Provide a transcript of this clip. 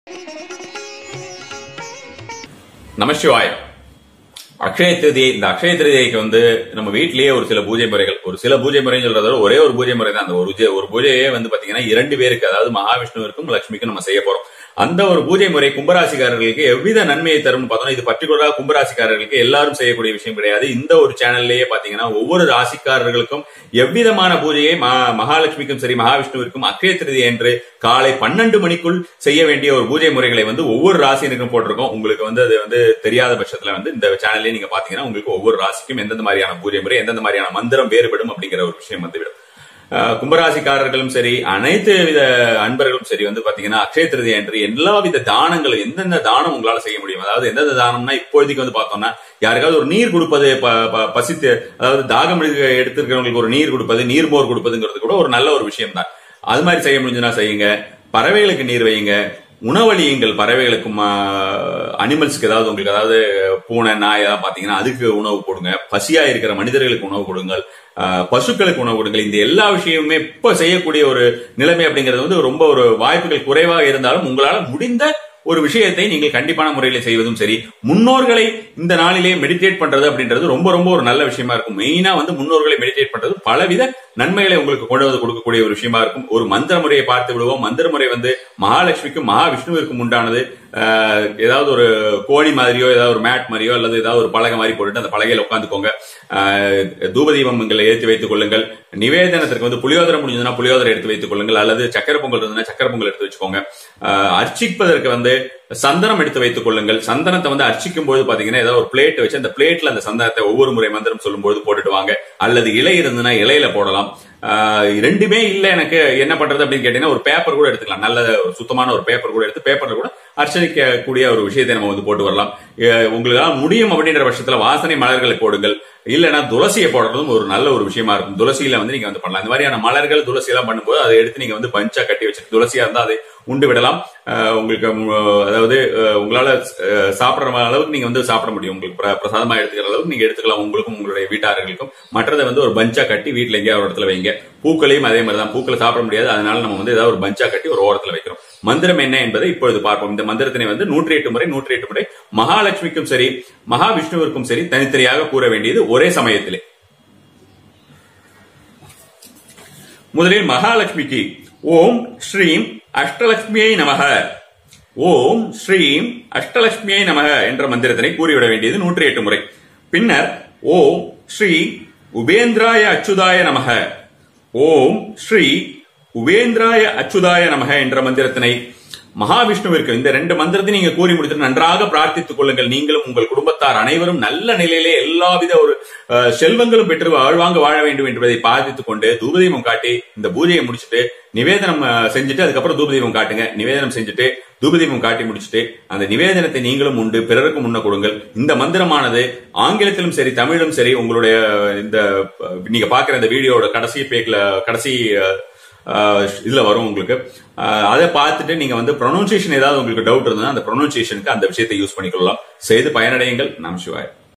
நமசிவாயம் அக்ஷய திருதி இந்த அக்ஷய திருதிக்கு வந்து நம்ம வீட்லயே ஒரு சில பூஜை முறைகள் ஒரு சில பூஜை முறைன்னு சொல்றத விட ஒரே ஒரு பூஜை முறை தான் அந்த ஒரு பூஜை- ஒரு பூஜையே வந்து பாத்தீங்கன்னா இரண்டு பேருக்கு அதாவது மகாவிஷ்ணுவிற்கும் லட்சுமிக்கும் நம்ம செய்ய போறோம் அந்த ஒரு பூஜை முறை கும்பராசிக்காரர்களுக்கு எவ்வித நன்மையை தரும்னு பார்த்தோம்னா இது பர்டிகுலரா கும்பராசிக்காரர்களுக்கு எல்லாரும் செய்யக்கூடிய விஷயம் கிடையாது இந்த ஒரு சேனல்லையே பாத்தீங்கன்னா ஒவ்வொரு ராசிக்காரர்களுக்கும் எவ்விதமான பூஜையை மகா- மகாலட்சுமிக்கும் சரி மகாவிஷ்ணுவிற்கும் அக்ஷய திருதி என்று காலை பன்னெண்டு மணிக்குள் செய்ய வேண்டிய ஒரு பூஜை முறைகளை வந்து ஒவ்வொரு ராசியினருக்கும் போட்டிருக்கோம் உங்களுக்கு வந்து அது வந்து தெரியாத பட்சத்துல வந்து இந்த சேனல்லே நீங்க பாத்தீங்கன்னா உங்களுக்கு ஒவ்வொரு ராசிக்கும் எந்தெந்த மாதிரியான பூஜை முறை எந்தெந்த மாதிரியான மந்திரம் வேறுபடும் அப்படிங்கிற ஒரு விஷயம் வந்துவிடும் அஹ் கும்பராசிக்காரர்களும் சரி அனைத்து வித அன்பர்களும் சரி வந்து பாத்தீங்கன்னா அக்ஷய திருதி என்று எல்லா வித தானங்களும் எந்தெந்த தானம் உங்களால செய்ய முடியும் அதாவது எந்தெந்த தானம்னா இப்போதைக்கு வந்து பார்த்தோம்னா யாருக்காவது ஒரு நீர் கொடுப்பது ப- ப- பசித்து அதாவது தாகம் எடுக்க- எடுத்திருக்கிறவங்களுக்கு ஒரு நீர் கொடுப்பது நீர்மோர் கொடுப்பதுங்கிறது கூட ஒரு நல்ல ஒரு விஷயம் தான் அது மாதிரி செய்ய முடிஞ்சுன்னா செய்யுங்க பறவைகளுக்கு நீர் வையுங்க உணவளியுங்கள் பறவைகளுக்கும் அனிமல்ஸ்க்கு ஏதாவது உங்களுக்கு அதாவது பூனை நாய் ஏதாவது பாத்தீங்கன்னா அதுக்கு உணவு போடுங்க பசியா இருக்கிற மனிதர்களுக்கு உணவு கொடுங்கள் ஆஹ் பசுக்களுக்கு உணவு கொடுங்கள் இந்த எல்லா விஷயமுமே இப்ப செய்யக்கூடிய ஒரு நிலைமை அப்படிங்கிறது வந்து ரொம்ப ஒரு வாய்ப்புகள் குறைவாக இருந்தாலும் உங்களால முடிந்த ஒரு விஷயத்தை நீங்கள் கண்டிப்பான முறையில் செய்வதும் சரி முன்னோர்களை இந்த நாளிலே மெடிடேட் பண்றது அப்படின்றது ரொம்ப ரொம்ப ஒரு நல்ல விஷயமா இருக்கும் மெயினா வந்து முன்னோர்களை மெடிடேட் பண்றது பலவித நன்மைகளை உங்களுக்கு கொண்டு வந்து கொடுக்கக்கூடிய ஒரு விஷயமா இருக்கும் ஒரு மந்திர முறையை பார்த்து விடுவோம் மந்திர முறை வந்து மகாலட்சுமிக்கும் மகாவிஷ்ணுவிற்கும் உண்டானது ஆஹ், ஏதாவது ஒரு கோழி மாதிரியோ ஏதாவது ஒரு மேட் மாதிரியோ அல்லது ஏதாவது ஒரு பலகை மாதிரி போட்டுட்டு அந்த பலகையில உட்காந்துக்கோங்க ஆஹ், தூபதீபங்களை ஏற்றி வைத்துக் கொள்ளுங்கள் நிவேதனத்திற்கு வந்து புளியோதரை முடிஞ்சதுன்னா புளியோதரை எடுத்து வைத்துக் கொள்ளுங்கள் அல்லது சக்கரை பொங்கல் இருந்ததுன்னா சக்கரை பொங்கல் எடுத்து வச்சுக்கோங்க ஆஹ், அர்ச்சிப்பதற்கு வந்து சந்தனம் எடுத்து வைத்துக் கொள்ளுங்கள் சந்தனத்தை வந்து அர்ச்சிக்கும் போது பாத்தீங்கன்னா ஏதாவது ஒரு பிளேட் வச்சு அந்த பிளேட்ல அந்த சந்தனத்தை ஒவ்வொரு முறை மந்திரம் சொல்லும்போது போட்டுட்டு வாங்க அல்லது இலை இருந்ததுன்னா இலையில போடலாம் ஆஹ் ரெண்டுமே இல்ல எனக்கு என்ன பண்றது அப்படின்னு கேட்டீங்கன்னா ஒரு பேப்பர் கூட எடுத்துக்கலாம் நல்ல ஒரு சுத்தமான ஒரு பேப்பர் கூட எடுத்து பேப்பர்ல கூட அர்ச்சனைக்கக்கூடிய ஒரு விஷயத்தை நம்ம வந்து போட்டு வரலாம் அஹ் உங்களால முடியும் அப்படின்ற பட்சத்துல வாசனை மலர்களை போடுங்கள் இல்லைன்னா துளசியை போடுறதும் ஒரு நல்ல ஒரு விஷயமா இருக்கும் துளசியில வந்து நீங்க வந்து பண்ணலாம் இந்த மாதிரியான மலர்கள் துளசி எல்லாம் பண்ணும்போது அதை எடுத்து நீங்க வந்து பஞ்சா கட்டி வச்சு துளசியா இருந்தா அதை உண்டு விடலாம் அஹ் உங்களுக்கு உம், அதாவது அஹ் உங்களால அஹ், சாப்பிடுற அளவுக்கு நீங்க வந்து சாப்பிட முடியும் உங்களுக்கு பிர- பிரசாதமா எடுத்துக்கிற அளவுக்கு நீங்க எடுத்துக்கலாம் உங்களுக்கும் உங்களுடைய வீட்டார்களுக்கும் மற்றதை வந்து ஒரு பஞ்சா கட்டி வீட்டுல எங்கேயாவது ஒரு இடத்துல வைங்க பூக்களையும் அதே மாதிரி தான் பூக்களை சாப்பிட முடியாது அதனால நம்ம வந்து ஏதாவது ஒரு பஞ்சா கட்டி ஒரு ஓரத்துல வைக்கிறோம் மந்திரம் என்ன என்பதை இப்பொழுது பார்ப்போம் இந்த மந்திரத்தினை வந்து நூற்றி எட்டு முறை நூற்றி எட்டு முறை மகாலட்சுமிக்கும் சரி மகாவிஷ்ணுவிற்கும் சரி தனித்தனியாக கூற வேண்டியது ஒரே சமயத்திலே முதலில் மகாலட்சுமிக்கு ஓம் ஸ்ரீம் அஷ்டலட்சுமியை நமக ஓம் ஸ்ரீம் அஷ்டலட்சுமியை நமக என்ற மந்திரத்தினை கூறிவிட வேண்டியது நூற்றி எட்டு முறை பின்னர் ஓம் ஸ்ரீ உபேந்திராய அச்சுதாய நமக ஓம் ஸ்ரீ உபேந்திராய அச்சுதாய நமக என்ற மந்திரத்தினை மகாவிஷ்ணுவிற்கு இந்த ரெண்டு மந்திரத்தை நீங்க கூறி முடித்துட்டு நன்றாக பிரார்த்தித்துக் கொள்ளுங்கள் நீங்களும் உங்கள் குடும்பத்தார் அனைவரும் நல்ல நிலையிலே எல்லாவித ஒரு அஹ், செல்வங்களும் பெற்று வாழ்வாங்க வாழ வேண்டும் என்பதை பிரார்த்தித்துக் கொண்டு தூபதீபம் காட்டி இந்த பூஜையை முடிச்சுட்டு நிவேதனம் அஹ், செஞ்சுட்டு அதுக்கப்புறம் தூபதீபம் காட்டுங்க நிவேதனம் செஞ்சுட்டு தூபதீபம் காட்டி முடிச்சுட்டு அந்த நிவேதனத்தை நீங்களும் உண்டு பிறருக்கும் முன்ன கொடுங்கள் இந்த மந்திரமானது ஆங்கிலத்திலும் சரி தமிழிலும் சரி உங்களுடைய இந்த அஹ், நீங்க பாக்குற இந்த வீடியோட கடைசி பேக்ல கடைசி அஹ், ஆஹ் இதுல வரும் உங்களுக்கு ஆஹ் அதை பார்த்துட்டு நீங்க வந்து ப்ரொனவுன்சியேஷன் ஏதாவது உங்களுக்கு டவுட் இருந்ததுன்னா அந்த ப்ரொனவுன்சியேஷனுக்கு அந்த விஷயத்தை யூஸ் பண்ணிக்கொள்ளலாம் செய்து பயனடையுங்கள் நாம் சிவாய்